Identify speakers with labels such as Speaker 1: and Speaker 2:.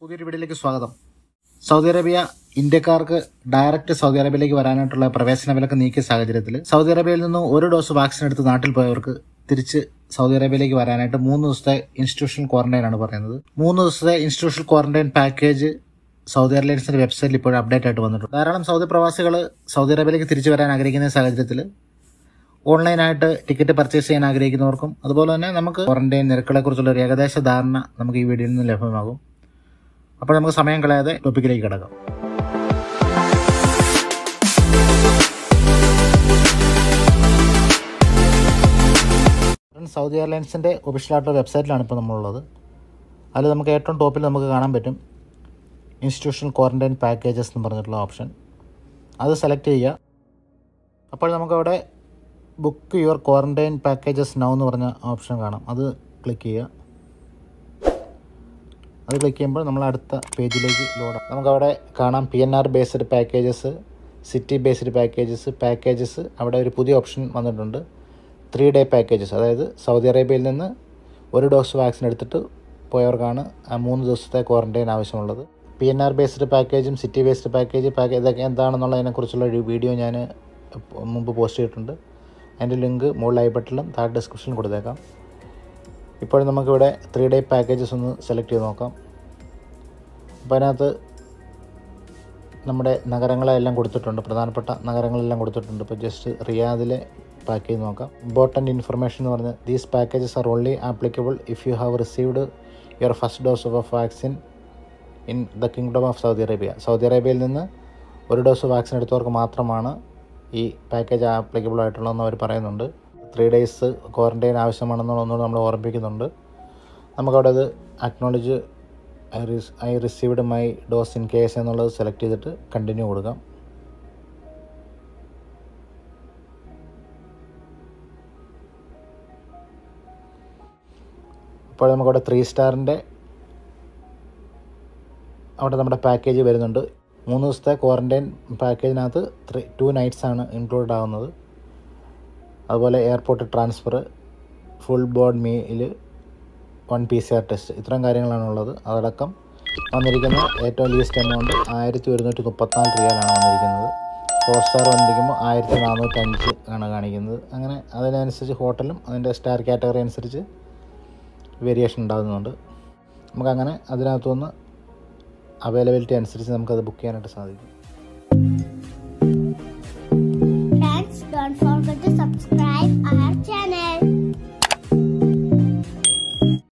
Speaker 1: പുതിയൊരു വീഡിയോയിലേക്ക് സ്വാഗതം സൗദി അറേബ്യ ഇന്ത്യക്കാർക്ക് ഡയറക്റ്റ് സൗദി അറേബ്യയിലേക്ക് വരാനായിട്ടുള്ള പ്രവേശന വിലക്ക് നീക്കിയ സാഹചര്യത്തിൽ സൗദി അറേബ്യയിൽ നിന്ന് ഒരു ഡോസ് വാക്സിൻ എടുത്ത് നാട്ടിൽ പോയവർക്ക് തിരിച്ച് സൗദി അറേബ്യയിലേക്ക് വരാനായിട്ട് മൂന്ന് ദിവസത്തെ ഇൻസ്റ്റിറ്റ്യൂഷണൽ ക്വാറന്റൈൻ ആണ് പറയുന്നത് മൂന്ന് ദിവസത്തെ ഇൻസ്റ്റിറ്റ്യൂഷണൽ ക്വാറന്റൈൻ പാക്കേജ് സൗദി എയർലൈൻസിന്റെ വെബ്സൈറ്റിൽ ഇപ്പോഴും അപ്ഡേറ്റ് ആയിട്ട് വന്നിട്ടുണ്ട് ധാരാളം സൗദി പ്രവാസികൾ സൗദി അറേബ്യയിലേക്ക് തിരിച്ചു വരാൻ ആഗ്രഹിക്കുന്ന സാഹചര്യത്തിൽ ഓൺലൈനായിട്ട് ടിക്കറ്റ് പർച്ചേസ് ചെയ്യാൻ ആഗ്രഹിക്കുന്നവർക്കും അതുപോലെ തന്നെ നമുക്ക് ക്വാറന്റൈൻ നിരക്കുകളെ കുറിച്ചുള്ള ഒരു ഏകദേശ ധാരണ നമുക്ക് ഈ വീഡിയോയിൽ നിന്ന് ലഭ്യമാകും അപ്പോൾ നമുക്ക് സമയം കളയാതെ ടോപ്പിക്കിലേക്ക് കിടക്കാം സൗദി എയർലൈൻസിൻ്റെ ഒഫീഷ്യലായിട്ടുള്ള വെബ്സൈറ്റിലാണ് ഇപ്പോൾ നമ്മളുള്ളത് അതിൽ നമുക്ക് ഏറ്റവും ടോപ്പിൽ നമുക്ക് കാണാൻ പറ്റും ഇൻസ്റ്റിറ്റ്യൂഷണൽ ക്വാറന്റൈൻ പാക്കേജസ് എന്ന് പറഞ്ഞിട്ടുള്ള ഓപ്ഷൻ അത് സെലക്ട് ചെയ്യുക അപ്പോൾ നമുക്കവിടെ book your quarantine packages now എന്ന് പറഞ്ഞ ഓപ്ഷൻ കാണാം അത് ക്ലിക്ക് ചെയ്യുക അത് ക്ലിക്ക് ചെയ്യുമ്പോൾ നമ്മൾ അടുത്ത പേജിലേക്ക് ലോഡ് നമുക്കവിടെ കാണാം P N R based packages city based packages packages അവിടെ ഒരു പുതിയ ഓപ്ഷൻ വന്നിട്ടുണ്ട് ത്രീ ഡേ പാക്കേജസ് അതായത് സൗദി അറേബ്യയിൽ നിന്ന് ഒരു ഡോസ് വാക്സിൻ എടുത്തിട്ട് പോയവർക്കാണ് ആ മൂന്ന് ദിവസത്തെ ക്വാറന്റൈൻ ആവശ്യമുള്ളത് പി എൻ ആർ ബേസ്ഡ് പാക്കേജും സിറ്റി ബേസ്ഡ് പാക്കേജ് പാക്കേജ് ഇതൊക്കെ എന്താണെന്നുള്ളതിനെക്കുറിച്ചുള്ള ഒരു വീഡിയോ ഞാൻ മുമ്പ് പോസ്റ്റ് ചെയ്തിട്ടുണ്ട് അതിൻ്റെ ലിങ്ക് മുകളിൽ ഐ ബട്ടണിലും താഴെ ഡിസ്ക്രിപ്ഷനിൽ കൊടുത്തേക്കാം ഇപ്പോൾ നമുക്കിവിടെ ത്രീ ഡേ പാക്കേജസ് ഒന്ന് സെലക്ട് ചെയ്ത് നോക്കാം അപ്പോൾ അതിനകത്ത് നമ്മുടെ നഗരങ്ങളെല്ലാം കൊടുത്തിട്ടുണ്ട് പ്രധാനപ്പെട്ട നഗരങ്ങളെല്ലാം കൊടുത്തിട്ടുണ്ട് ഇപ്പോൾ ജസ്റ്റ് റിയാദിലെ പാക്കേജ് നോക്കാം ഇമ്പോർട്ടൻറ്റ് ഇൻഫർമേഷൻ എന്ന് പറഞ്ഞാൽ these packages are only applicable if you have received your first dose of vaccine in the Kingdom of Saudi Arabia Saudi അറേബ്യയിൽ നിന്ന് ഒരു ഡോസ് വാക്സിൻ എടുത്തവർക്ക് മാത്രമാണ് ഈ പാക്കേജ് ആപ്ലിക്കബിൾ ആയിട്ടുള്ളതെന്ന് അവർ പറയുന്നുണ്ട് ത്രീ ഡേയ്സ് ക്വാറൻറ്റൈൻ ആവശ്യമാണെന്നുള്ളതൊന്നും നമ്മൾ ഓർമ്മിപ്പിക്കുന്നുണ്ട് നമുക്കവിടെ അത് acknowledge I received my dose in case എന്നുള്ളത് സെലക്ട് ചെയ്തിട്ട് കണ്ടിന്യൂ കൊടുക്കാം അപ്പോൾ നമുക്കവിടെ ത്രീ സ്റ്റാറിൻ്റെ അവിടെ നമ്മുടെ പാക്കേജ് വരുന്നുണ്ട് മൂന്ന് ദിവസത്തെ ക്വാറൻറ്റൈൻ പാക്കേജിനകത്ത് ത്രീ ടു നൈറ്റ്സ് ആണ് ഇൻക്ലൂഡ് ആവുന്നത് അതുപോലെ airport transfer full board meal one P C R test ഇത്രയും കാര്യങ്ങളാണ് ഉള്ളത് അതടക്കം വന്നിരിക്കുന്ന ഏറ്റവും ലീസ്റ്റ് എമൗണ്ട് ആയിരത്തി ഒരുന്നൂറ്റി മുപ്പത്തിനാല് റിയാലാണ് വന്നിരിക്കുന്നത് ഫോർ സ്റ്റാർ വന്നിരിക്കുമ്പോൾ ആയിരത്തി നാനൂറ്റഞ്ച് ആണ് കാണിക്കുന്നത് അങ്ങനെ അതിനനുസരിച്ച് ഹോട്ടലും അതിൻ്റെ സ്റ്റാർ കാറ്റഗറി അനുസരിച്ച് വേരിയേഷൻ ഉണ്ടാകുന്നുണ്ട് നമുക്കങ്ങനെ അതിനകത്തുനിന്ന് അവൈലബിലിറ്റി അനുസരിച്ച് നമുക്കത് ബുക്ക് ചെയ്യാനായിട്ട് സാധിക്കും